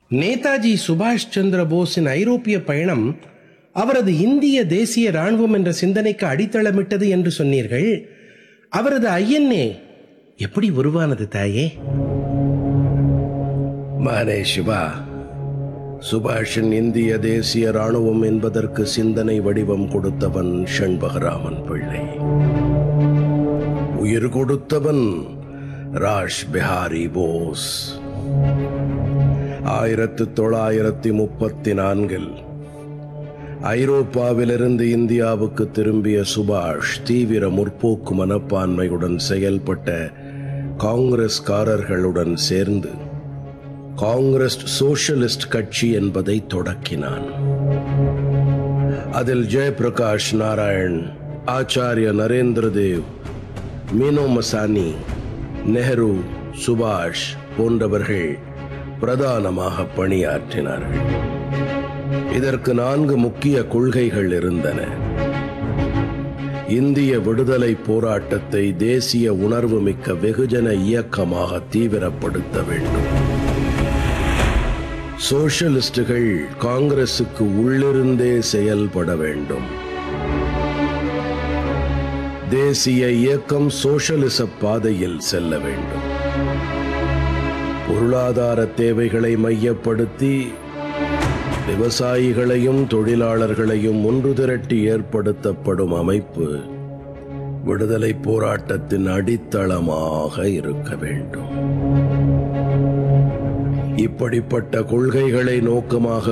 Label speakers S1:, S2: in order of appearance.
S1: நேதாஜி சுபாஷ் சந்திர போஸின் ஐரோப்பிய பயணம் அவரது இந்திய தேசிய ராணுவம் என்ற சிந்தனைக்கு அடித்தளமிட்டது என்று சொன்னீர்கள் அவரது ஐஎன்ஏ எப்படி உருவானது தாயே
S2: மானே சிவா சுபாஷின் இந்திய தேசிய ராணுவம் என்பதற்கு சிந்தனை வடிவம் கொடுத்தவன் ஷண்பகராமன் பிள்ளை உயிர் கொடுத்தவன் ராஷ் பிஹாரி போஸ் ஆயிரத்து தொள்ளாயிரத்தி முப்பத்தி நான்கில் ஐரோப்பாவிலிருந்து இந்தியாவுக்கு திரும்பிய சுபாஷ் தீவிர முற்போக்கு மனப்பான்மையுடன் செயல்பட்ட காங்கிரஸ்காரர்களுடன் சேர்ந்து காங்கிரஸ் சோஷலிஸ்ட் கட்சி என்பதை தொடக்கினான் அதில் ஜெயபிரகாஷ் நாராயண் ஆச்சாரிய நரேந்திர தேவ் மீனோ மசானி நெஹ்ரு சுபாஷ் போன்றவர்கள் பிரதானமாக பணியாற்றினார்கள் இதற்கு நான்கு முக்கிய கொள்கைகள் இருந்தன இந்திய விடுதலை போராட்டத்தை தேசிய உணர்வுமிக்க வெகுஜன இயக்கமாக தீவிரப்படுத்த வேண்டும் சோஷலிஸ்டுகள் காங்கிரசுக்கு உள்ளிருந்தே செயல்பட வேண்டும் தேசிய இயக்கம் சோஷலிச பாதையில் செல்ல வேண்டும் பொருளாதார தேவைகளை மையப்படுத்தி விவசாயிகளையும் தொழிலாளர்களையும் ஒன்று திரட்டி ஏற்படுத்தப்படும் அமைப்பு விடுதலை போராட்டத்தின் அடித்தளமாக இருக்க வேண்டும் இப்படிப்பட்ட கொள்கைகளை நோக்கமாக